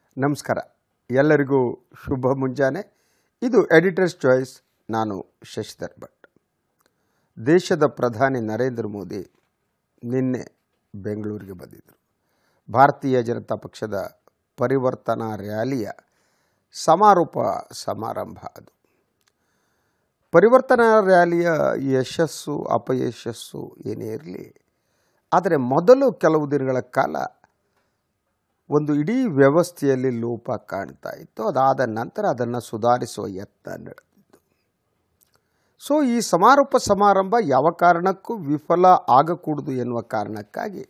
ನಮಸ್ಕಾರ ಎಲ್ಲರಿಗೂ ಶುಭ ಮುಂಜಾನೆ ಇದು ಎಡಿಟರ್ಸ್ ಚಾಯ್ಸ್ ನಾನು ಶಶಿಧರ್ ಭಟ್ ದೇಶದ ಪ್ರಧಾನಿ ನರೇಂದ್ರ ಮೋದಿ ನಿನ್ನೆ ಬೆಂಗಳೂರಿಗೆ ಬಂದಿದ್ದರು ಭಾರತೀಯ ಜನತಾ ಪಕ್ಷದ ಪರಿವರ್ತನಾ ರ್ಯಾಲಿಯ ಸಮಾರೋಪ ಸಮಾರಂಭ ಅದು ಪರಿವರ್ತನಾ ರ್ಯಾಲಿಯ ಯಶಸ್ಸು ಅಪಯಶಸ್ಸು ಏನೇ ಇರಲಿ ಆದರೆ ಮೊದಲು ಕೆಲವು ದಿನಗಳ ಕಾಲ ಒಂದು ಇಡೀ ವ್ಯವಸ್ಥೆಯಲ್ಲಿ ಲೋಪ ಕಾಣ್ತಾ ಇತ್ತು ಅದಾದ ನಂತರ ಅದನ್ನು ಸುಧಾರಿಸುವ ಯತ್ನ ನಡೆದಿತ್ತು ಸೊ ಈ ಸಮಾರೋಪ ಸಮಾರಂಭ ಯಾವ ಕಾರಣಕ್ಕೂ ವಿಫಲ ಆಗಕೂಡದು ಎನ್ನುವ ಕಾರಣಕ್ಕಾಗಿ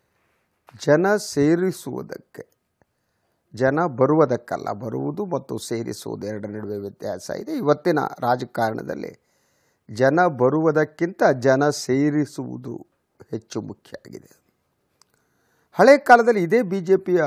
ಜನ ಸೇರಿಸುವುದಕ್ಕೆ ಜನ ಬರುವುದಕ್ಕಲ್ಲ ಬರುವುದು ಮತ್ತು ಸೇರಿಸುವುದು ಎರಡರ ನಡುವೆ ವ್ಯತ್ಯಾಸ ಇದೆ ಇವತ್ತಿನ ರಾಜಕಾರಣದಲ್ಲಿ ಜನ ಬರುವುದಕ್ಕಿಂತ ಜನ ಸೇರಿಸುವುದು ಹೆಚ್ಚು ಮುಖ್ಯ ಆಗಿದೆ ಹಳೆ ಕಾಲದಲ್ಲಿ ಇದೇ ಬಿ ಜೆ ಪಿಯ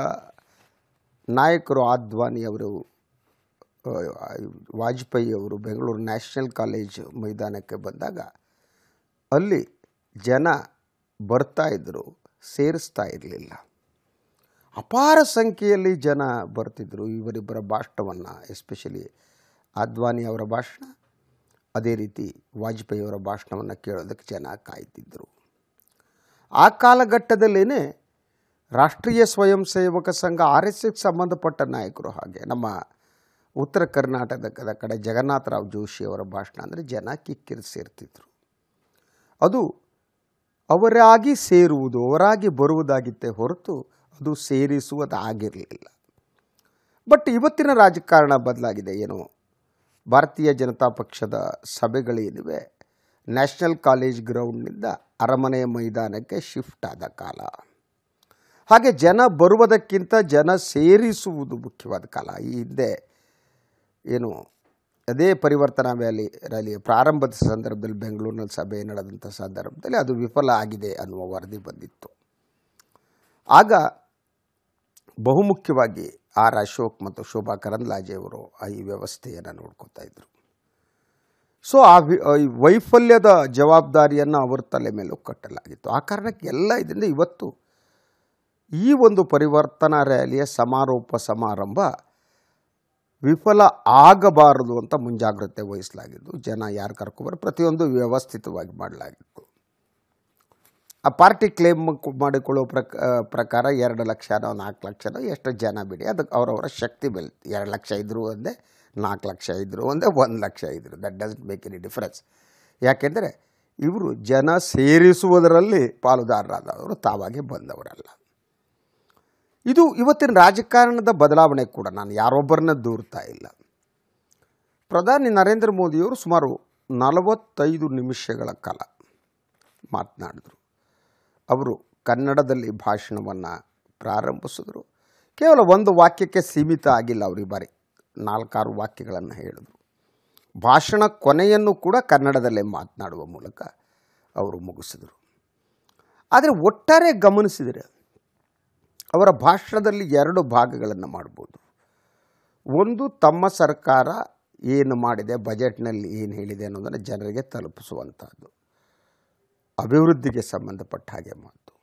ನಾಯಕರು ಆದ್ವಾನಿ ಅವರು ಆ, ವಾಜಪೇಯಿ ಅವರು ಬೆಂಗಳೂರು ನ್ಯಾಷನಲ್ ಕಾಲೇಜ್ ಮೈದಾನಕ್ಕೆ ಬಂದಾಗ ಅಲ್ಲಿ ಜನ ಬರ್ತಾ ಇದ್ದರು ಸೇರಿಸ್ತಾ ಇರಲಿಲ್ಲ ಅಪಾರ ಸಂಖ್ಯೆಯಲ್ಲಿ ಜನ ಬರ್ತಿದ್ದರು ಇವರಿಬ್ಬರ ಭಾಷಣವನ್ನು ಎಸ್ಪೆಷಲಿ ಆದ್ವಾನಿ ಅವರ ಭಾಷಣ ಅದೇ ರೀತಿ ವಾಜಪೇಯಿ ಅವರ ಭಾಷಣವನ್ನು ಕೇಳೋದಕ್ಕೆ ಜನ ಕಾಯ್ತಿದ್ದರು ಆ ಕಾಲಘಟ್ಟದಲ್ಲೇ ರಾಷ್ಟ್ರೀಯ ಸ್ವಯಂ ಸೇವಕ ಸಂಘ ಆರ್ ಎಸ್ ಎಸ್ ಸಂಬಂಧಪಟ್ಟ ನಾಯಕರು ಹಾಗೆ ನಮ್ಮ ಉತ್ತರ ಕರ್ನಾಟಕದ ಕಡೆ ಜಗನ್ನಾಥರಾವ್ ಜೋಶಿ ಅವರ ಭಾಷಣ ಅಂದರೆ ಜನ ಕಿಕ್ಕಿರಿಸಿರ್ತಿದ್ರು ಅದು ಅವರಾಗಿ ಸೇರುವುದು ಅವರಾಗಿ ಬರುವುದಾಗಿತ್ತೇ ಹೊರತು ಅದು ಸೇರಿಸುವುದಾಗಿರಲಿಲ್ಲ ಬಟ್ ಇವತ್ತಿನ ರಾಜಕಾರಣ ಬದಲಾಗಿದೆ ಏನು ಭಾರತೀಯ ಜನತಾ ಪಕ್ಷದ ಸಭೆಗಳೇನಿವೆ ನ್ಯಾಷನಲ್ ಕಾಲೇಜ್ ಗ್ರೌಂಡ್ನಿಂದ ಅರಮನೆ ಮೈದಾನಕ್ಕೆ ಶಿಫ್ಟ್ ಆದ ಕಾಲ ಹಾಗೆ ಜನ ಬರುವುದಕ್ಕಿಂತ ಜನ ಸೇರಿಸುವುದು ಮುಖ್ಯವಾದ ಕಾಲ ಈ ಹಿಂದೆ ಏನು ಅದೇ ಪರಿವರ್ತನಾ ವ್ಯಾಲಿ ರ್ಯಾಲಿಯ ಪ್ರಾರಂಭದ ಸಂದರ್ಭದಲ್ಲಿ ಬೆಂಗಳೂರಿನಲ್ಲಿ ಸಭೆ ನಡೆದಂಥ ಸಂದರ್ಭದಲ್ಲಿ ಅದು ವಿಫಲ ಆಗಿದೆ ಅನ್ನುವ ವರದಿ ಬಂದಿತ್ತು ಆಗ ಬಹುಮುಖ್ಯವಾಗಿ ಆರ್ ಅಶೋಕ್ ಮತ್ತು ಶೋಭಾ ಕರಂದ್ಲಾಜೆ ಅವರು ಈ ವ್ಯವಸ್ಥೆಯನ್ನು ನೋಡ್ಕೋತಾ ಇದ್ದರು ಸೊ ಆ ವಿ- ಆ ಈ ವೈಫಲ್ಯದ ಜವಾಬ್ದಾರಿಯನ್ನು ಅವರ ತಲೆ ಮೇಲೂ ಕಟ್ಟಲಾಗಿತ್ತು ಆ ಕಾರಣಕ್ಕೆ ಎಲ್ಲ ಇದರಿಂದ ಇವತ್ತು ಈ ಒಂದು ಪರಿವರ್ತನಾ ರ್ಯಾಲಿಯ ಸಮಾರೋಪ ಸಮಾರಂಭ ವಿಫಲ ಆಗಬಾರದು ಅಂತ ಮುಂಜಾಗ್ರತೆ ವಹಿಸಲಾಗಿದ್ದು ಜನ ಯಾರು ಕರ್ಕೊಬಾರ ಪ್ರತಿಯೊಂದು ವ್ಯವಸ್ಥಿತವಾಗಿ ಮಾಡಲಾಗಿತ್ತು ಆ ಪಾರ್ಟಿ ಕ್ಲೇಮ್ ಮಾಡಿಕೊಳ್ಳೋ ಪ್ರಕ ಪ್ರಕಾರ ಎರಡು ಲಕ್ಷನೋ ನಾಲ್ಕು ಲಕ್ಷನೋ ಎಷ್ಟು ಜನ ಬಿಡಿ ಅದಕ್ಕೆ ಅವರವರ ಶಕ್ತಿ ಮೇಲೆ ಎರಡು ಲಕ್ಷ ಇದ್ದರೂ ಒಂದೇ ನಾಲ್ಕು ಲಕ್ಷ ಇದ್ದರೂ ಒಂದೇ ಒಂದು ಲಕ್ಷ ಇದ್ದರು that doesn't make any difference ಯಾಕೆಂದರೆ ಇವರು ಜನ ಸೇರಿಸುವುದರಲ್ಲಿ ಪಾಲುದಾರರಾದವರು ತಾವಾಗಿ ಬಂದವರಲ್ಲ ಇದು ಇವತ್ತಿನ ರಾಜಕಾರಣದ ಬದಲಾವಣೆ ಕೂಡ ನಾನು ಯಾರೊಬ್ಬರನ್ನ ದೂರ್ತಾ ಇಲ್ಲ ಪ್ರಧಾನಿ ನರೇಂದ್ರ ಮೋದಿಯವರು ಸುಮಾರು ನಲವತ್ತೈದು ನಿಮಿಷಗಳ ಕಾಲ ಮಾತನಾಡಿದರು ಅವರು ಕನ್ನಡದಲ್ಲಿ ಭಾಷಣವನ್ನು ಪ್ರಾರಂಭಿಸಿದ್ರು ಕೇವಲ ಒಂದು ವಾಕ್ಯಕ್ಕೆ ಸೀಮಿತ ಆಗಿಲ್ಲ ಅವರು ಈ ಬಾರಿ ನಾಲ್ಕಾರು ವಾಕ್ಯಗಳನ್ನು ಹೇಳಿದರು ಭಾಷಣ ಕೊನೆಯನ್ನು ಕೂಡ ಕನ್ನಡದಲ್ಲೇ ಮಾತನಾಡುವ ಮೂಲಕ ಅವರು ಮುಗಿಸಿದರು ಆದರೆ ಒಟ್ಟಾರೆ ಗಮನಿಸಿದರೆ ಅವರ ಭಾಷಣದಲ್ಲಿ ಎರಡು ಭಾಗಗಳನ್ನು ಮಾಡ್ಬೋದು ಒಂದು ತಮ್ಮ ಸರ್ಕಾರ ಏನು ಮಾಡಿದೆ ಬಜೆಟ್ನಲ್ಲಿ ಏನು ಹೇಳಿದೆ ಅನ್ನೋದನ್ನು ಜನರಿಗೆ ತಲುಪಿಸುವಂಥದ್ದು ಅಭಿವೃದ್ಧಿಗೆ ಸಂಬಂಧಪಟ್ಟ ಹಾಗೆ ಮಾತು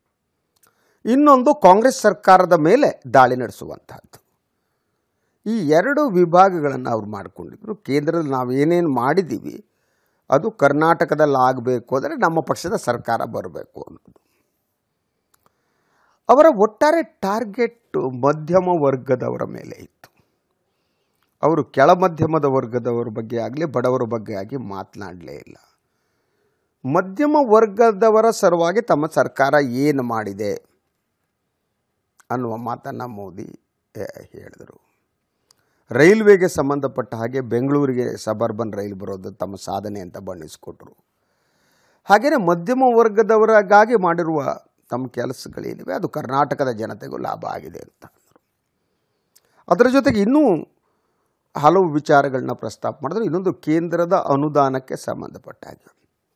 ಇನ್ನೊಂದು ಕಾಂಗ್ರೆಸ್ ಸರ್ಕಾರದ ಮೇಲೆ ದಾಳಿ ನಡೆಸುವಂಥದ್ದು ಈ ಎರಡು ವಿಭಾಗಗಳನ್ನು ಅವ್ರು ಮಾಡಿಕೊಂಡಿದ್ರು ಕೇಂದ್ರದಲ್ಲಿ ನಾವು ಏನೇನು ಮಾಡಿದ್ದೀವಿ ಅದು ಕರ್ನಾಟಕದಲ್ಲಿ ಆಗಬೇಕು ಅಂದರೆ ನಮ್ಮ ಪಕ್ಷದ ಸರ್ಕಾರ ಬರಬೇಕು ಅನ್ನೋದು ಅವರ ಒಟ್ಟಾರೆ ಟಾರ್ಗೆಟ್ ಮಧ್ಯಮ ವರ್ಗದವರ ಮೇಲೆ ಇತ್ತು ಅವರು ಕೆಳ ಮಧ್ಯಮದ ವರ್ಗದವರ ಬಗ್ಗೆ ಆಗಲಿ ಬಡವರ ಬಗ್ಗೆ ಆಗಿ ಮಾತನಾಡಲೇ ಇಲ್ಲ ಮಧ್ಯಮ ವರ್ಗದವರ ಸಲುವಾಗಿ ತಮ್ಮ ಸರ್ಕಾರ ಏನು ಮಾಡಿದೆ ಅನ್ನುವ ಮಾತನ್ನು ಮೋದಿ ಆ, ಹೇಳಿದರು ರೈಲ್ವೆಗೆ ಸಂಬಂಧಪಟ್ಟ ಹಾಗೆ ಬೆಂಗಳೂರಿಗೆ ಸಬರ್ಬನ್ ರೈಲು ಬರೋದು ತಮ್ಮ ಸಾಧನೆ ಅಂತ ಬಣ್ಣಿಸಿಕೊಟ್ರು ಹಾಗೆಯೇ ಮಧ್ಯಮ ವರ್ಗದವರಿಗಾಗಿ ಮಾಡಿರುವ ತಮ್ಮ ಕೆಲಸಗಳೇನಿವೆ ಅದು ಕರ್ನಾಟಕದ ಜನತೆಗೂ ಲಾಭ ಆಗಿದೆ ಅಂತ ಅಂದರು ಅದರ ಜೊತೆಗೆ ಇನ್ನೂ ಹಲವು ವಿಚಾರಗಳನ್ನ ಪ್ರಸ್ತಾಪ ಮಾಡಿದ್ರು ಇನ್ನೊಂದು ಕೇಂದ್ರದ ಅನುದಾನಕ್ಕೆ ಸಂಬಂಧಪಟ್ಟ ಹಾಗೆ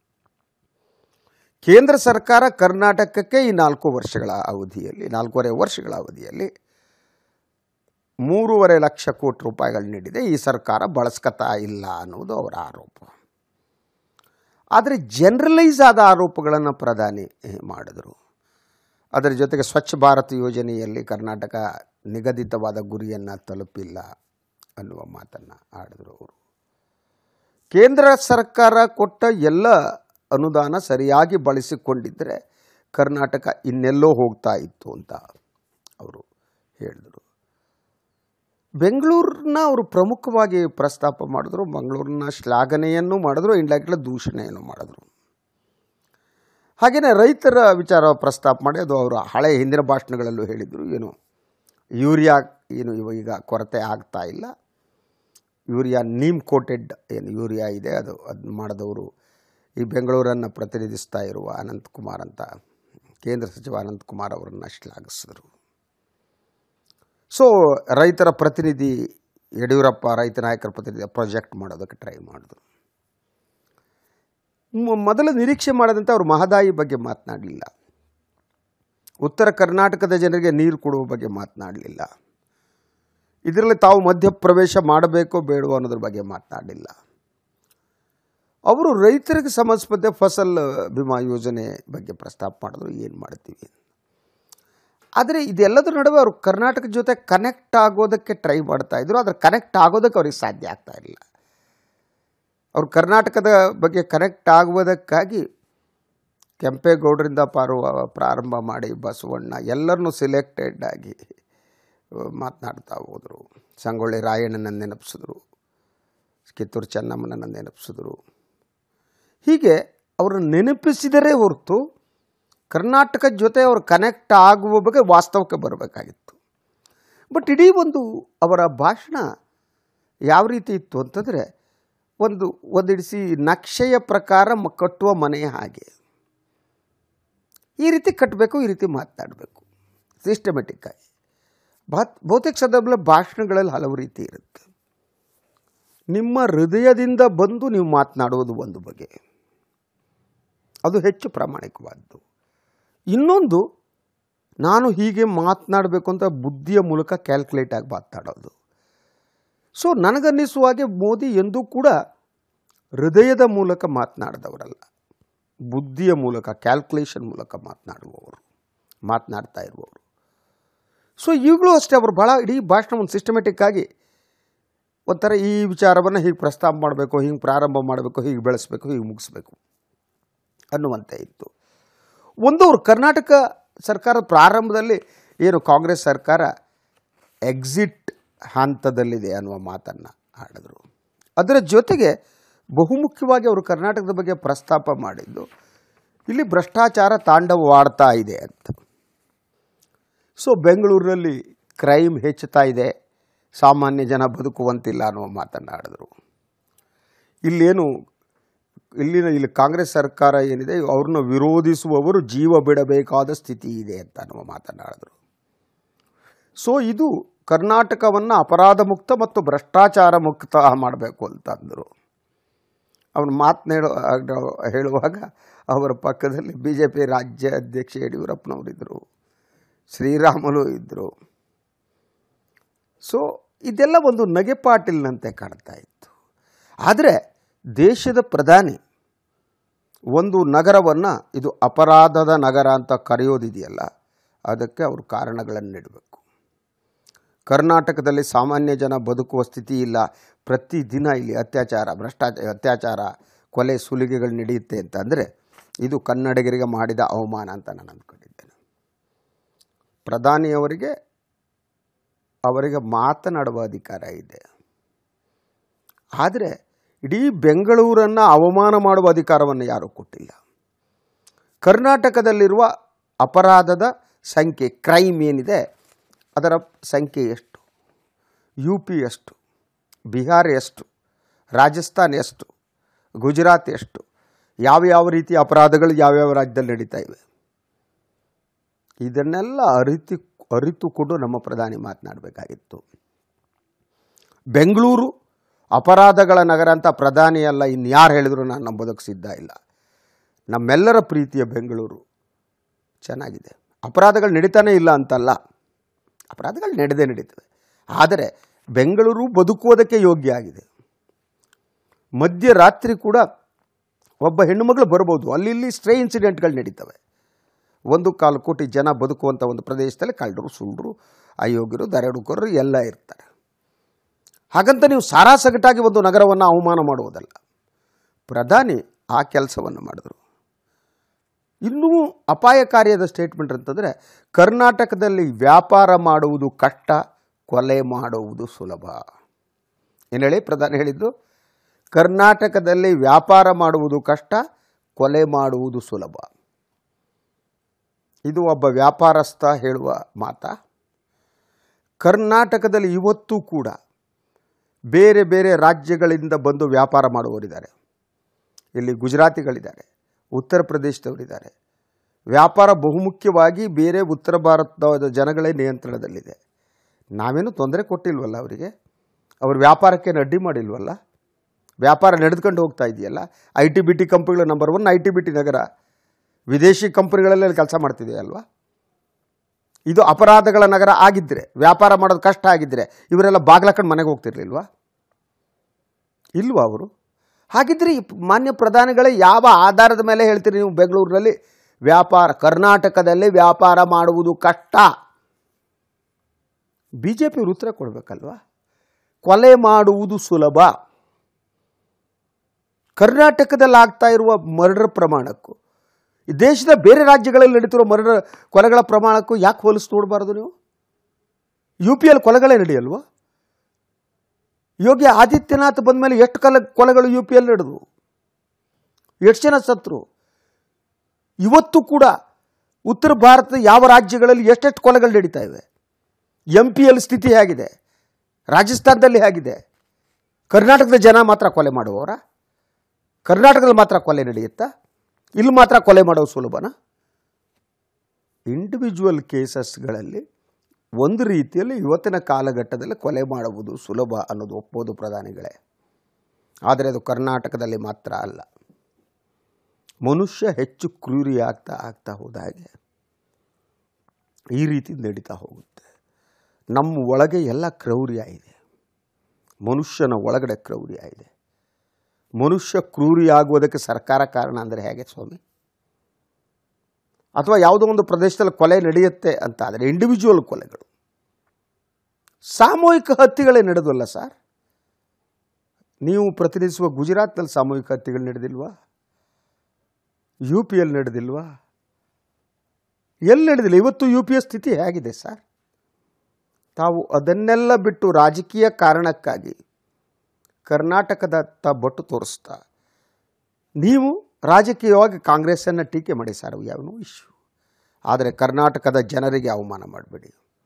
ಕೇಂದ್ರ ಸರ್ಕಾರ ಕರ್ನಾಟಕಕ್ಕೆ ಈ ನಾಲ್ಕು ವರ್ಷಗಳ ಅವಧಿಯಲ್ಲಿ ನಾಲ್ಕೂವರೆ ವರ್ಷಗಳ ಅವಧಿಯಲ್ಲಿ ಮೂರುವರೆ ಲಕ್ಷ ಕೋಟಿ ರೂಪಾಯಿಗಳು ನೀಡಿದೆ ಈ ಸರ್ಕಾರ ಬಳಸ್ಕೊತಾ ಇಲ್ಲ ಅನ್ನೋದು ಅವರ ಆರೋಪ ಆದರೆ ಜನರಲೈಸ್ ಆದ ಆರೋಪಗಳನ್ನು ಪ್ರಧಾನಿ ಮಾಡಿದರು ಅದರ ಜೊತೆಗೆ ಸ್ವಚ್ಛ ಭಾರತ್ ಯೋಜನೆಯಲ್ಲಿ ಕರ್ನಾಟಕ ನಿಗದಿತವಾದ ಗುರಿಯನ್ನು ತಲುಪಿಲ್ಲ ಅನ್ನುವ ಮಾತನ್ನು ಆಡಿದ್ರು ಅವರು ಕೇಂದ್ರ ಸರ್ಕಾರ ಕೊಟ್ಟ ಎಲ್ಲ ಅನುದಾನ ಸರಿಯಾಗಿ ಬಳಸಿಕೊಂಡಿದ್ದರೆ ಕರ್ನಾಟಕ ಇನ್ನೆಲ್ಲೋ ಹೋಗ್ತಾ ಇತ್ತು ಅಂತ ಅವರು ಹೇಳಿದರು ಬೆಂಗಳೂರನ್ನ ಅವರು ಪ್ರಮುಖವಾಗಿ ಪ್ರಸ್ತಾಪ ಮಾಡಿದ್ರು ಮಂಗಳೂರಿನ ಶ್ಲಾಘನೆಯನ್ನು ಮಾಡಿದ್ರು ಇಂಡಾಕ್ಟ್ಲ ದೂಷಣೆಯನ್ನು ಮಾಡಿದ್ರು ಹಾಗೆಯೇ ರೈತರ ವಿಚಾರ ಪ್ರಸ್ತಾಪ ಮಾಡಿ ಅದು ಅವರು ಹಳೆ ಹಿಂದಿನ ಭಾಷಣಗಳಲ್ಲೂ ಹೇಳಿದರು ಏನು ಯೂರಿಯಾ ಏನು ಇವ- ಈಗ ಕೊರತೆ ಆಗ್ತಾ ಇಲ್ಲ ಯೂರಿಯಾ ನೀಮ್ ಕೋಟೆಡ್ ಏನು ಯೂರಿಯಾ ಇದೆ ಅದು ಅದನ್ನ ಮಾಡಿದವರು ಈ ಬೆಂಗಳೂರನ್ನು ಪ್ರತಿನಿಧಿಸ್ತಾ ಇರುವ ಅನಂತಕುಮಾರ್ ಅಂತ ಕೇಂದ್ರ ಸಚಿವ ಅನಂತಕುಮಾರ್ ಅವರನ್ನು ಶ್ಲಾಘಿಸಿದರು ಸೊ ರೈತರ ಪ್ರತಿನಿಧಿ ಯಡಿಯೂರಪ್ಪ ರೈತ ನಾಯಕರ ಪ್ರತಿನಿಧಿ ಪ್ರಾಜೆಕ್ಟ್ ಮಾಡೋದಕ್ಕೆ ಟ್ರೈ ಮಾಡಿದ್ರು ಮ- ಮೊದಲು ನಿರೀಕ್ಷೆ ಮಾಡದಂತೆ ಅವರು ಮಹದಾಯಿ ಬಗ್ಗೆ ಮಾತನಾಡಲಿಲ್ಲ ಉತ್ತರ ಕರ್ನಾಟಕದ ಜನರಿಗೆ ನೀರು ಕೊಡುವ ಬಗ್ಗೆ ಮಾತನಾಡಲಿಲ್ಲ ಇದರಲ್ಲಿ ತಾವು ಮಧ್ಯಪ್ರವೇಶ ಮಾಡಬೇಕೋ ಬೇಡವೋ ಅನ್ನೋದ್ರ ಬಗ್ಗೆ ಮಾತನಾಡಲಿಲ್ಲ ಅವರು ರೈತರಿಗೆ ಸಂಬಂಧಿಸಿದ ಫಸಲ್ ಬಿಮಾ ಯೋಜನೆ ಬಗ್ಗೆ ಪ್ರಸ್ತಾಪ ಮಾಡಿದ್ರು ಏನು ಮಾಡ್ತೀವಿ ಆದರೆ ಇದೆಲ್ಲದರ ನಡುವೆ ಅವರು ಕರ್ನಾಟಕ ಜೊತೆ ಕನೆಕ್ಟ್ ಆಗೋದಕ್ಕೆ ಟ್ರೈ ಮಾಡ್ತಾ ಇದ್ರು ಆದರೆ ಕನೆಕ್ಟ್ ಆಗೋದಕ್ಕೆ ಅವ್ರಿಗೆ ಸಾಧ್ಯ ಆಗ್ತಾ ಇರಲಿಲ್ಲ ಅವರು ಕರ್ನಾಟಕದ ಬಗ್ಗೆ ಕನೆಕ್ಟ್ ಆಗುವುದಕ್ಕಾಗಿ ಕೆಂಪೇಗೌಡರಿಂದ ಪಾರುವ ಪ್ರಾರಂಭ ಮಾಡಿ ಬಸವಣ್ಣ ಎಲ್ಲರನ್ನೂ ಸಿಲೆಕ್ಟೆಡ್ ಆಗಿ ಮಾತನಾಡ್ತಾ ಹೋದರು ಸಂಗೊಳ್ಳಿ ರಾಯಣ್ಣನ ನೆನಪಿಸಿದ್ರು ಕಿತ್ತೂರು ಚೆನ್ನಮ್ಮನನ್ನು ನೆನಪಿಸಿದ್ರು ಹೀಗೆ ಅವರನ್ನು ನೆನಪಿಸಿದರೆ ಹೊರತು ಕರ್ನಾಟಕ ಜೊತೆ ಅವರು ಕನೆಕ್ಟ್ ಆಗುವ ಬಗ್ಗೆ ವಾಸ್ತವಕ್ಕೆ ಬರಬೇಕಾಗಿತ್ತು ಬಟ್ ಇಡೀ ಒಂದು ಅವರ ಭಾಷಣ ಯಾವ ರೀತಿ ಇತ್ತು ಅಂತಂದರೆ ಒಂದು ಒಂದಿಡಿಸಿ ನಕ್ಷೆಯ ಪ್ರಕಾರ ಮ- ಕಟ್ಟುವ ಮನೆ ಹಾಗೆ ಈ ರೀತಿ ಕಟ್ಟಬೇಕು ಈ ರೀತಿ ಮಾತನಾಡಬೇಕು ಸಿಸ್ಟಮೆಟಿಕ್ಕಾಗಿ ಬಾತ್ ಬಹುತೇಕ ಸಂದರ್ಭದಲ್ಲಿ ಭಾಷಣಗಳಲ್ಲಿ ಹಲವು ರೀತಿ ಇರುತ್ತೆ ನಿಮ್ಮ ಹೃದಯದಿಂದ ಬಂದು ನೀವು ಮಾತನಾಡುವುದು ಒಂದು ಬಗೆ ಅದು ಹೆಚ್ಚು ಪ್ರಾಮಾಣಿಕವಾದ್ದು ಇನ್ನೊಂದು ನಾನು ಹೀಗೆ ಮಾತನಾಡಬೇಕು ಅಂತ ಬುದ್ಧಿಯ ಮೂಲಕ ಕ್ಯಾಲ್ಕುಲೇಟ್ ಆಗಿ ಮಾತನಾಡೋದು ಸೊ ನನಗನ್ನಿಸುವ ಹಾಗೆ ಮೋದಿ ಎಂದೂ ಕೂಡ ಹೃದಯದ ಮೂಲಕ ಮಾತನಾಡಿದವರಲ್ಲ ಬುದ್ಧಿಯ ಮೂಲಕ ಕ್ಯಾಲ್ಕುಲೇಷನ್ ಮೂಲಕ ಮಾತನಾಡುವವರು ಮಾತನಾಡ್ತಾ ಇರುವವರು ಸೊ ಈಗಲೂ ಅಷ್ಟೇ ಅವರು ಭಾಳ ಇಡೀ ಭಾಷಣ ಒಂದು ಸಿಸ್ಟಮೆಟಿಕ್ ಆಗಿ ಒಂಥರ ಈ ವಿಚಾರವನ್ನು ಹೀಗೆ ಪ್ರಸ್ತಾಪ ಮಾಡಬೇಕು ಹೀಗೆ ಪ್ರಾರಂಭ ಮಾಡಬೇಕು ಹೀಗೆ ಬೆಳೆಸಬೇಕು ಹೀಗೆ ಮುಗಿಸ್ಬೇಕು ಅನ್ನುವಂತೆ ಇತ್ತು ಒಂದು ಅವರು ಕರ್ನಾಟಕ ಸರ್ಕಾರದ ಪ್ರಾರಂಭದಲ್ಲಿ ಏನು ಕಾಂಗ್ರೆಸ್ ಸರ್ಕಾರ ಎಕ್ಸಿಟ್ ಹಂತದಲ್ಲಿದೆ ಅನ್ನುವ ಮಾತನ್ನು ಆಡಿದರು ಅದರ ಜೊತೆಗೆ ಬಹುಮುಖ್ಯವಾಗಿ ಅವರು ಕರ್ನಾಟಕದ ಬಗ್ಗೆ ಪ್ರಸ್ತಾಪ ಮಾಡಿದ್ದು ಇಲ್ಲಿ ಭ್ರಷ್ಟಾಚಾರ ತಾಂಡವವಾಡ್ತಾ ಇದೆ ಅಂತ ಸೊ ಬೆಂಗಳೂರಿನಲ್ಲಿ ಕ್ರೈಮ್ ಹೆಚ್ಚುತ್ತಾ ಇದೆ ಸಾಮಾನ್ಯ ಜನ ಬದುಕುವಂತಿಲ್ಲ ಅನ್ನುವ ಮಾತನ್ನಾಡಿದರು ಇಲ್ಲೇನು ಇಲ್ಲಿನ ಇಲ್ಲಿ ಕಾಂಗ್ರೆಸ್ ಸರ್ಕಾರ ಏನಿದೆ ಅವ್ರನ್ನ ವಿರೋಧಿಸುವವರು ಜೀವ ಬಿಡಬೇಕಾದ ಸ್ಥಿತಿ ಇದೆ ಅಂತ ಅನ್ನುವ ಮಾತನಾಡಿದರು ಸೊ ಇದು ಕರ್ನಾಟಕವನ್ನು ಅಪರಾಧ ಮುಕ್ತ ಮತ್ತು ಭ್ರಷ್ಟಾಚಾರ ಮುಕ್ತ ಮಾಡಬೇಕು ಅಂತ ಅಂದರು ಅವನು ಮಾತನಾಡೋ ಹೇಳುವಾಗ ಅವರ ಪಕ್ಕದಲ್ಲಿ ಬಿ ಜೆ ಪಿ ರಾಜ್ಯ ಅಧ್ಯಕ್ಷ ಯಡಿಯೂರಪ್ಪನವರಿದ್ದರು ಶ್ರೀರಾಮುಲು ಇದ್ದರು ಸೊ ಇದೆಲ್ಲ ಒಂದು ನಗೆಪಾಟಿಲ್ನಂತೆ ಕಾಣ್ತಾ ಇತ್ತು ಆದರೆ ದೇಶದ ಪ್ರಧಾನಿ ಒಂದು ನಗರವನ್ನು ಇದು ಅಪರಾಧದ ನಗರ ಅಂತ ಕರೆಯೋದಿದೆಯಲ್ಲ ಅದಕ್ಕೆ ಅವರು ಕಾರಣಗಳನ್ನು ನೀಡಬೇಕು ಕರ್ನಾಟಕದಲ್ಲಿ ಸಾಮಾನ್ಯ ಜನ ಬದುಕುವ ಸ್ಥಿತಿ ಇಲ್ಲ ಪ್ರತಿದಿನ ಇಲ್ಲಿ ಅತ್ಯಾಚಾರ ಭ್ರಷ್ಟಾಚಾರ ಅತ್ಯಾಚಾರ ಕೊಲೆ ಸುಲಿಗೆಗಳು ನಡೆಯುತ್ತೆ ಅಂತಂದರೆ ಇದು ಕನ್ನಡಿಗರಿಗೆ ಮಾಡಿದ ಅವಮಾನ ಅಂತ ನಾನು ಅಂದ್ಕೊಂಡಿದ್ದೇನೆ ಪ್ರಧಾನಿಯವರಿಗೆ ಅವರಿಗೆ ಮಾತನಾಡುವ ಅಧಿಕಾರ ಇದೆ ಆದರೆ ಇಡೀ ಬೆಂಗಳೂರನ್ನು ಅವಮಾನ ಮಾಡುವ ಅಧಿಕಾರವನ್ನು ಯಾರೂ ಕೊಟ್ಟಿಲ್ಲ ಕರ್ನಾಟಕದಲ್ಲಿರುವ ಅಪರಾಧದ ಸಂಖ್ಯೆ ಕ್ರೈಮ್ ಏನಿದೆ ಅದರ ಸಂಖ್ಯೆ ಎಷ್ಟು ಯು ಪಿ ಎಷ್ಟು ಬಿಹಾರ ಎಷ್ಟು ರಾಜಸ್ಥಾನ್ ಎಷ್ಟು ಗುಜರಾತ್ ಎಷ್ಟು ಯಾವ್ಯಾವ ರೀತಿಯ ಅಪರಾಧಗಳು ಯಾವ್ಯಾವ ರಾಜ್ಯದಲ್ಲಿ ನಡೀತಾ ಇವೆ ಇದನ್ನೆಲ್ಲ ಅರಿತು ಅರಿತುಕೊಂಡು ನಮ್ಮ ಪ್ರಧಾನಿ ಮಾತನಾಡಬೇಕಾಗಿತ್ತು ಬೆಂಗಳೂರು ಅಪರಾಧಗಳ ನಗರ ಅಂತ ಪ್ರಧಾನಿ ಅಲ್ಲ ಇನ್ಯಾರು ಹೇಳಿದ್ರು ನಾನು ನಂಬೋದಕ್ಕೆ ಸಿದ್ಧ ಇಲ್ಲ ನಮ್ಮೆಲ್ಲರ ಪ್ರೀತಿಯ ಬೆಂಗಳೂರು ಚೆನ್ನಾಗಿದೆ ಅಪರಾಧಗಳು ನಡೀತಾನೇ ಇಲ್ಲ ಅಂತಲ್ಲ ಅಪರಾಧಗಳು ನಡೆದೇ ನಡೀತವೆ ಆದರೆ ಬೆಂಗಳೂರು ಬದುಕುವುದಕ್ಕೆ ಯೋಗ್ಯ ಆಗಿದೆ ಮಧ್ಯರಾತ್ರಿ ಕೂಡ ಒಬ್ಬ ಹೆಣ್ಣುಮಗಳು ಬರ್ಬೋದು ಅಲ್ಲಿ ಇಲ್ಲಿ ಸ್ಟ್ರೇ ಇನ್ಸಿಡೆಂಟ್ಗಳು ನಡೀತವೆ ಒಂದು ಕಾಲು ಕೋಟಿ ಜನ ಬದುಕುವಂಥ ಒಂದು ಪ್ರದೇಶದಲ್ಲಿ ಕಳ್ಳರು ಸುಳ್ಳರು ಅಯೋಗ್ಯರು ದರೋಡೆಕೋರರು ಎಲ್ಲ ಇರ್ತಾರೆ ಹಾಗಂತ ನೀವು ಸಾರಾಸಗಟಾಗಿ ಒಂದು ನಗರವನ್ನು ಅವಮಾನ ಮಾಡುವುದಲ್ಲ ಪ್ರಧಾನಿ ಆ ಕೆಲಸವನ್ನು ಮಾಡಿದ್ರು ಇನ್ನೂ ಅಪಾಯಕಾರಿಯಾದ ಸ್ಟೇಟ್ಮೆಂಟ್ ಅಂತಂದರೆ ಕರ್ನಾಟಕದಲ್ಲಿ ವ್ಯಾಪಾರ ಮಾಡುವುದು ಕಷ್ಟ ಕೊಲೆ ಮಾಡುವುದು ಸುಲಭ ಏನು ಹೇಳಿ ಪ್ರಧಾನಿ ಹೇಳಿದ್ದು ಕರ್ನಾಟಕದಲ್ಲಿ ವ್ಯಾಪಾರ ಮಾಡುವುದು ಕಷ್ಟ ಕೊಲೆ ಮಾಡುವುದು ಸುಲಭ ಇದು ಒಬ್ಬ ವ್ಯಾಪಾರಸ್ಥ ಹೇಳುವ ಮಾತ ಕರ್ನಾಟಕದಲ್ಲಿ ಇವತ್ತೂ ಕೂಡ ಬೇರೆ ಬೇರೆ ರಾಜ್ಯಗಳಿಂದ ಬಂದು ವ್ಯಾಪಾರ ಮಾಡುವವರಿದ್ದಾರೆ ಇಲ್ಲಿ ಗುಜರಾತಿಗಳಿದ್ದಾರೆ ಉತ್ತರ ಪ್ರದೇಶದವರಿದ್ದಾರೆ ವ್ಯಾಪಾರ ಬಹುಮುಖ್ಯವಾಗಿ ಬೇರೆ ಉತ್ತರ ಭಾರತದ ಜನಗಳೇ ನಿಯಂತ್ರಣದಲ್ಲಿದೆ ನಾವೇನು ತೊಂದರೆ ಕೊಟ್ಟಿಲ್ವಲ್ಲ ಅವರಿಗೆ ಅವ್ರ ವ್ಯಾಪಾರಕ್ಕೆ ಅಡ್ಡಿ ಮಾಡಿಲ್ವಲ್ಲ ವ್ಯಾಪಾರ ನಡೆದುಕೊಂಡು ಹೋಗ್ತಾ ಇದೆಯಲ್ಲ ಐ ಟಿ ಬಿ ಟಿ ಕಂಪ್ನಿಗಳು number one I T B T ನಗರ ವಿದೇಶಿ ಕಂಪ್ನಿಗಳಲ್ಲೇ ಕೆಲಸ ಮಾಡ್ತಿದೆ ಅಲ್ವಾ ಇದು ಅಪರಾಧಗಳ ನಗರ ಆಗಿದ್ದರೆ ವ್ಯಾಪಾರ ಮಾಡೋದು ಕಷ್ಟ ಆಗಿದ್ದರೆ ಇವರೆಲ್ಲ ಬಾಗ್ಲಕ್ಕಂಡು ಮನೆಗೆ ಹೋಗ್ತಿರ್ಲಿಲ್ವಾ ಇಲ್ವಾ ಅವರು ಹಾಗಿದ್ರೆ ಈ ಮಾನ್ಯ ಪ್ರಧಾನಿಗಳೇ ಯಾವ ಆಧಾರದ ಮೇಲೆ ಹೇಳ್ತೀರಿ ನೀವು ಬೆಂಗಳೂರಿನಲ್ಲಿ ವ್ಯಾಪಾರ ಕರ್ನಾಟಕದಲ್ಲಿ ವ್ಯಾಪಾರ ಮಾಡುವುದು ಕಷ್ಟ ಬಿ ಜೆ ಪಿ ಉತ್ತರ ಕೊಡಬೇಕಲ್ವಾ ಕೊಲೆ ಮಾಡುವುದು ಸುಲಭ ಕರ್ನಾಟಕದಲ್ಲಿ ಆಗ್ತಾ ಇರುವ ಮರ್ಡರ್ ಪ್ರಮಾಣಕ್ಕೂ ಈ ದೇಶದ ಬೇರೆ ರಾಜ್ಯಗಳಲ್ಲಿ ನಡೀತಿರೋ ಮರ್ಡರ್ ಕೊಲೆಗಳ ಪ್ರಮಾಣಕ್ಕೂ ಯಾಕೆ ಹೋಲಿಸಿ ನೋಡಬಾರ್ದು ನೀವು ಯು ಪಿ ಎಲ್ ಕೊಲೆಗಳೇ ನಡೆಯಲ್ವಾ ಯೋಗಿ ಆದಿತ್ಯನಾಥ್ ಬಂದ ಮೇಲೆ ಎಷ್ಟು ಕಲ ಕೊಲೆಗಳು ಯು ಪಿ ಎಲ್ ನಡೆದವು ಎಷ್ಟು ಜನ ಸತ್ರು ಇವತ್ತು ಕೂಡ ಉತ್ತರ ಭಾರತದ ಯಾವ ರಾಜ್ಯಗಳಲ್ಲಿ ಎಷ್ಟೆಷ್ಟು ಕೊಲೆಗಳು ನಡೀತಾ ಇವೆ ಎಂ ಪಿ ಎಲ್ ಸ್ಥಿತಿ ಹೇಗಿದೆ ರಾಜಸ್ಥಾನದಲ್ಲಿ ಹೇಗಿದೆ ಕರ್ನಾಟಕದ ಜನ ಮಾತ್ರ ಕೊಲೆ ಮಾಡುವವರ ಕರ್ನಾಟಕದಲ್ಲಿ ಮಾತ್ರ ಕೊಲೆ ನಡೆಯುತ್ತಾ ಇಲ್ಲಿ ಮಾತ್ರ ಕೊಲೆ ಮಾಡೋದು ಸುಲಭನಾ ಇಂಡಿವಿಜುವಲ್ ಕೇಸಸ್ಗಳಲ್ಲಿ ಒಂದು ರೀತಿಯಲ್ಲಿ ಇವತ್ತಿನ ಕಾಲಘಟ್ಟದಲ್ಲಿ ಕೊಲೆ ಮಾಡುವುದು ಸುಲಭ ಅನ್ನೋದು ಒಪ್ಪೋದು ಪ್ರಧಾನಿಗಳೇ ಆದರೆ ಅದು ಕರ್ನಾಟಕದಲ್ಲಿ ಮಾತ್ರ ಅಲ್ಲ ಮನುಷ್ಯ ಹೆಚ್ಚು ಕ್ರೂರಿ ಆಗ್ತಾ ಆಗ್ತಾ ಹೋದ ಹಾಗೆ ಈ ರೀತಿ ನಡೀತಾ ಹೋಗುತ್ತೆ ನಮ್ಮ ಒಳಗೆ ಎಲ್ಲ ಕ್ರೌರ್ಯ ಇದೆ ಮನುಷ್ಯನ ಒಳಗಡೆ ಕ್ರೌರ್ಯ ಇದೆ ಮನುಷ್ಯ ಕ್ರೂರಿ ಆಗುವುದಕ್ಕೆ ಸರ್ಕಾರ ಕಾರಣ ಅಂದರೆ ಹೇಗೆ ಸ್ವಾಮಿ ಅಥವಾ ಯಾವುದೋ ಒಂದು ಪ್ರದೇಶದಲ್ಲಿ ಕೊಲೆ ನಡೆಯುತ್ತೆ ಅಂತ ಆದರೆ ಇಂಡಿವಿಜುವಲ್ ಕೊಲೆಗಳು ಸಾಮೂಹಿಕ ಹತ್ಯೆಗಳೇ ನಡೆದಲ್ಲ ಸರ್ ನೀವು ಪ್ರತಿನಿಧಿಸುವ ಗುಜರಾತ್ನಲ್ಲಿ ಸಾಮೂಹಿಕ ಹತ್ಯೆಗಳು ನಡೆದಿಲ್ವಾ ಯು ಪಿ ಎಲ್ ನಡೆದಿಲ್ವಾ ಎಲ್ಲಿ ನಡೆದಿಲ್ಲ ಇವತ್ತು ಯು ಪಿ ಎ ಸ್ಥಿತಿ ಹೇಗಿದೆ ಸರ್ ತಾವು ಅದನ್ನೆಲ್ಲ ಬಿಟ್ಟು ರಾಜಕೀಯ ಕಾರಣಕ್ಕಾಗಿ ಕರ್ನಾಟಕದತ್ತ ಬೊಟ್ಟು ತೋರಿಸ್ತಾ ನೀವು ರಾಜಕೀಯವಾಗಿ ಕಾಂಗ್ರೆಸ್ಸನ್ನು ಟೀಕೆ ಮಾಡಿ ಸರ್ ಯಾವನೂ ಇಶ್ಯೂ ಆದರೆ ಕರ್ನಾಟಕದ ಜನರಿಗೆ ಅವಮಾನ ಮಾಡಬೇಡಿ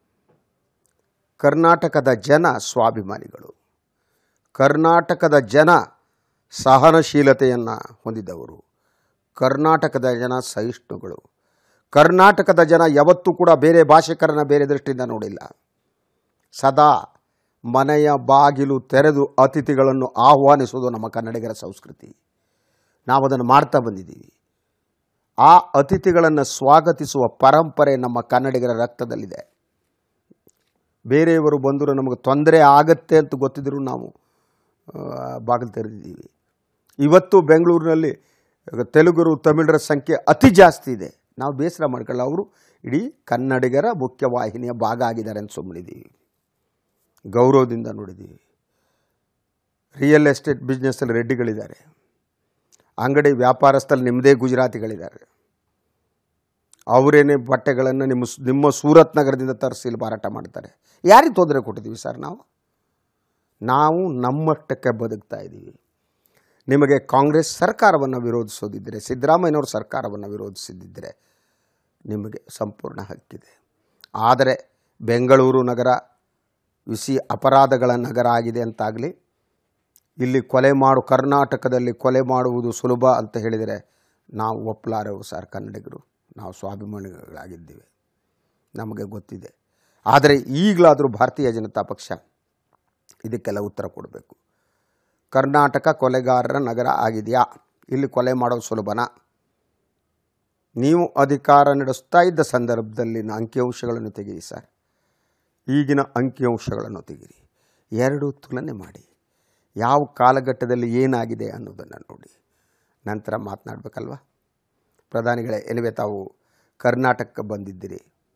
ಕರ್ನಾಟಕದ ಜನ ಸ್ವಾಭಿಮಾನಿಗಳು ಕರ್ನಾಟಕದ ಜನ ಸಹನಶೀಲತೆಯನ್ನು ಹೊಂದಿದವರು ಕರ್ನಾಟಕದ ಜನ ಸಹಿಷ್ಣುಗಳು ಕರ್ನಾಟಕದ ಜನ ಯಾವತ್ತೂ ಕೂಡ ಬೇರೆ ಭಾಷಿಕರನ್ನ ಬೇರೆ ದೃಷ್ಟಿಯಿಂದ ನೋಡಿಲ್ಲ ಸದಾ ಮನೆಯ ಬಾಗಿಲು ತೆರೆದು ಅತಿಥಿಗಳನ್ನು ಆಹ್ವಾನಿಸುವುದು ನಮ್ಮ ಕನ್ನಡಿಗರ ಸಂಸ್ಕೃತಿ ನಾವು ಅದನ್ನು ಮಾಡ್ತಾ ಬಂದಿದ್ದೀವಿ ಆ ಅತಿಥಿಗಳನ್ನು ಸ್ವಾಗತಿಸುವ ಪರಂಪರೆ ನಮ್ಮ ಕನ್ನಡಿಗರ ರಕ್ತದಲ್ಲಿದೆ ಬೇರೆಯವರು ಬಂದರೂ ನಮಗೆ ತೊಂದರೆ ಆಗತ್ತೆ ಅಂತ ಗೊತ್ತಿದ್ದರೂ ನಾವು ಆ, ಬಾಗಿಲು ತೆರೆದಿದ್ದೀವಿ ಇವತ್ತು ಬೆಂಗಳೂರಿನಲ್ಲಿ ತೆಲುಗರು ತಮಿಳರ ಸಂಖ್ಯೆ ಅತಿ ಜಾಸ್ತಿ ಇದೆ ನಾವು ಬೇಸರ ಮಾಡ್ಕೊಳ್ಳ ಅವರು ಇಡೀ ಕನ್ನಡಿಗರ ಮುಖ್ಯವಾಹಿನಿಯ ಭಾಗ ಆಗಿದ್ದಾರೆ ಅಂತ ಸುಮ್ಮನಿದ್ದೀವಿ ಗೌರವದಿಂದ ನೋಡಿದ್ದೀವಿ ರಿಯಲ್ ಎಸ್ಟೇಟ್ ಬಿಸ್ನೆಸ್ಸಲ್ಲಿ ರೆಡ್ಡಿಗಳಿದ್ದಾರೆ ಅಂಗಡಿ ವ್ಯಾಪಾರಸ್ಥಲ್ಲಿ ನಿಮ್ಮದೇ ಗುಜರಾತಿಗಳಿದ್ದಾರೆ ಅವರೇನೇ ಬಟ್ಟೆಗಳನ್ನು ನಿಮ್ಮ ಸ್- ನಿಮ್ಮ ಸೂರತ್ ನಗರದಿಂದ ತರಿಸಿ ಇಲ್ಲಿ ಮಾರಾಟ ಮಾಡ್ತಾರೆ ಯಾರಿಗೆ ತೊಂದರೆ ಕೊಟ್ಟಿದ್ದೀವಿ ಸರ್ ನಾವು ನಾವು ನಮ್ಮಷ್ಟಕ್ಕೆ ಬದುಕ್ತಾ ಇದ್ದೀವಿ ನಿಮಗೆ ಕಾಂಗ್ರೆಸ್ ಸರ್ಕಾರವನ್ನು ವಿರೋಧಿಸೋದಿದ್ದರೆ ಸಿದ್ದರಾಮಯ್ಯನವ್ರ ಸರ್ಕಾರವನ್ನು ವಿರೋಧಿಸಿದ್ದಿದ್ದರೆ ನಿಮಗೆ ಸಂಪೂರ್ಣ ಹಕ್ಕಿದೆ ಆದರೆ ಬೆಂಗಳೂರು ನಗರ ವಿಸಿ ಅಪರಾಧಗಳ ನಗರ ಆಗಿದೆ ಅಂತಾಗಲಿ ಇಲ್ಲಿ ಕೊಲೆ ಮಾಡು ಕರ್ನಾಟಕದಲ್ಲಿ ಕೊಲೆ ಮಾಡುವುದು ಸುಲಭ ಅಂತ ಹೇಳಿದರೆ ನಾವು ಒಪ್ಪಲಾರೆವು ಸರ್ ಕನ್ನಡಿಗರು ನಾವು ಸ್ವಾಭಿಮಾನಿಗಳಾಗಿದ್ದೀವಿ ನಮಗೆ ಗೊತ್ತಿದೆ ಆದರೆ ಈಗಲಾದರೂ ಭಾರತೀಯ ಜನತಾ ಪಕ್ಷ ಇದಕ್ಕೆಲ್ಲ ಉತ್ತರ ಕೊಡಬೇಕು ಕರ್ನಾಟಕ ಕೊಲೆಗಾರರ ನಗರ ಆಗಿದೆಯಾ ಇಲ್ಲಿ ಕೊಲೆ ಮಾಡೋದು ಸುಲಭನಾ ನೀವು ಅಧಿಕಾರ ನಡೆಸ್ತಾ ಇದ್ದ ಸಂದರ್ಭದಲ್ಲಿನ ಅಂಕಿಅಂಶಗಳನ್ನು ತೆಗೀರಿ ಸರ್ ಈಗಿನ ಅಂಕಿಅಂಶಗಳನ್ನು ತೆಗೀರಿ ಎರಡೂ ತುಲನೆ ಮಾಡಿ ಯಾವ ಕಾಲಘಟ್ಟದಲ್ಲಿ ಏನಾಗಿದೆ ಅನ್ನೋದನ್ನು ನೋಡಿ ನಂತರ ಮಾತನಾಡಬೇಕಲ್ವ ಪ್ರಧಾನಿಗಳೇ ಎನಿವೆ ತಾವು ಕರ್ನಾಟಕಕ್ಕೆ ಬಂದಿದ್ದೀರಿ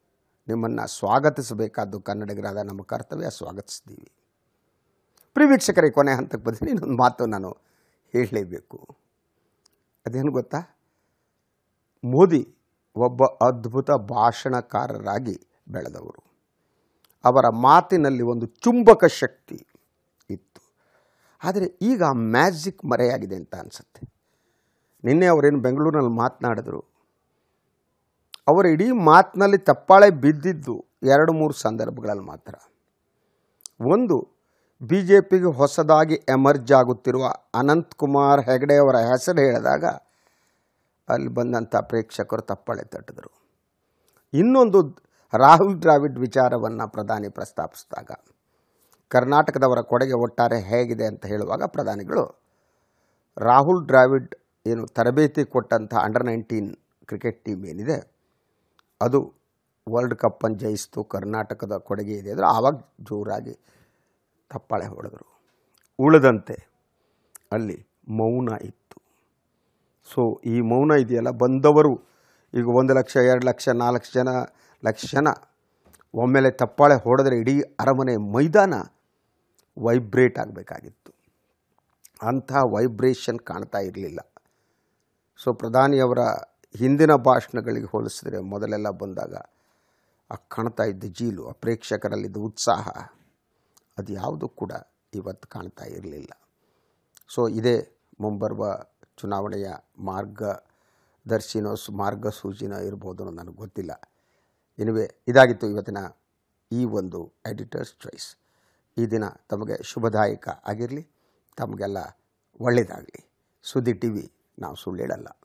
ನಿಮ್ಮನ್ನು ಸ್ವಾಗತಿಸಬೇಕಾದ್ದು ಕನ್ನಡಿಗರಾದ ನಮ್ಮ ಕರ್ತವ್ಯ ಸ್ವಾಗತಿಸ್ತೀವಿ ಪ್ರಿಯ ವೀಕ್ಷಕರೇ ಕೊನೆ ಹಂತಕ್ಕೆ ಬಂದರೆ ಇನ್ನೊಂದು ಮಾತು ನಾನು ಹೇಳಲೇಬೇಕು ಅದೇನು ಗೊತ್ತಾ ಮೋದಿ ಒಬ್ಬ ಅದ್ಭುತ ಭಾಷಣಕಾರರಾಗಿ ಬೆಳೆದವರು ಅವರ ಮಾತಿನಲ್ಲಿ ಒಂದು ಚುಂಬಕ ಶಕ್ತಿ ಇತ್ತು ಆದರೆ ಈಗ ಆ ಮ್ಯಾಜಿಕ್ ಮರೆಯಾಗಿದೆ ಅಂತ ಅನಿಸುತ್ತೆ ನಿನ್ನೆ ಅವರೇನು ಬೆಂಗಳೂರಿನಲ್ಲಿ ಮಾತನಾಡಿದ್ರು ಅವರ ಇಡೀ ಮಾತಿನಲ್ಲಿ ತಪ್ಪಾಳೆ ಬಿದ್ದಿದ್ದು ಎರಡು ಮೂರು ಸಂದರ್ಭಗಳಲ್ಲಿ ಮಾತ್ರ ಒಂದು ಬಿ ಜೆ ಪಿಗೆ ಹೊಸದಾಗಿ ಎಮರ್ಜ್ ಆಗುತ್ತಿರುವ ಅನಂತ್ ಕುಮಾರ್ ಹೆಗಡೆ ಅವರ ಹೆಸರು ಹೇಳಿದಾಗ ಅಲ್ಲಿ ಬಂದಂಥ ಪ್ರೇಕ್ಷಕರು ತಪ್ಪಾಳೆ ತಟ್ಟಿದರು ಇನ್ನೊಂದು ರಾಹುಲ್ ದ್ರಾವಿಡ್ ವಿಚಾರವನ್ನು ಪ್ರಧಾನಿ ಪ್ರಸ್ತಾಪಿಸಿದಾಗ ಕರ್ನಾಟಕದವರ ಕೊಡುಗೆ ಒಟ್ಟಾರೆ ಹೇಗಿದೆ ಅಂತ ಹೇಳುವಾಗ ಪ್ರಧಾನಿಗಳು ರಾಹುಲ್ ದ್ರಾವಿಡ್ ಏನು ತರಬೇತಿ ಕೊಟ್ಟಂಥ ಅಂಡರ್ ನೈನ್ಟೀನ್ ಕ್ರಿಕೆಟ್ ಟೀಮ್ ಏನಿದೆ ಅದು ವರ್ಲ್ಡ್ ಕಪ್ಪನ್ನು ಜಯಿಸ್ತು ಕರ್ನಾಟಕದ ಕೊಡುಗೆ ಇದೆ ಅಂದರೆ ಆವಾಗ ಜೋರಾಗಿ ತಪ್ಪಾಳೆ ಹೊಡೆದರು ಉಳಿದಂತೆ ಅಲ್ಲಿ ಮೌನ ಇತ್ತು ಸೊ ಈ ಮೌನ ಇದೆಯಲ್ಲ ಬಂದವರು ಈಗ ಒಂದು ಲಕ್ಷ ಎರಡು ಲಕ್ಷ ನಾಲ್ಕು ಜನ ಲಕ್ಷ ಜನ ಒಮ್ಮೆಲೆ ತಪ್ಪಾಳೆ ಹೊಡೆದ್ರೆ ಇಡೀ ಅರಮನೆ ಮೈದಾನ ವೈಬ್ರೇಟ್ ಆಗಬೇಕಾಗಿತ್ತು ಅಂಥ ವೈಬ್ರೇಷನ್ ಕಾಣ್ತಾ ಇರಲಿಲ್ಲ ಸೊ ಪ್ರಧಾನಿಯವರ ಹಿಂದಿನ ಭಾಷಣಗಳಿಗೆ ಹೋಲಿಸಿದ್ರೆ ಮೊದಲೆಲ್ಲ ಬಂದಾಗ ಆ ಕಾಣ್ತಾ ಇದ್ದ ಜೀಲು ಆ ಪ್ರೇಕ್ಷಕರಲ್ಲಿದ್ದ ಉತ್ಸಾಹ ಅದು ಯಾವುದೂ ಕೂಡ ಇವತ್ತು ಕಾಣ್ತಾ ಇರಲಿಲ್ಲ ಸೊ ಇದೇ ಮುಂಬರುವ ಚುನಾವಣೆಯ ಮಾರ್ಗದರ್ಶಿನೋ ಸು ಮಾರ್ಗಸೂಚಿನೋ ಇರ್ಬೋದು ಅನ್ನೋದು ನನಗೆ ಗೊತ್ತಿಲ್ಲ ಎನಿವೆ ಇದಾಗಿತ್ತು ಇವತ್ತಿನ ಈ ಒಂದು ಎಡಿಟರ್ಸ್ ಚಾಯ್ಸ್ ಈ ದಿನ ತಮಗೆ ಶುಭದಾಯಕ ಆಗಿರಲಿ ತಮಗೆಲ್ಲ ಒಳ್ಳೆಯದಾಗಲಿ ಸುದ್ದಿ ಟಿ ವಿ ನಾವು ಸುಳ್ಳು ಹೇಳಲ್ಲ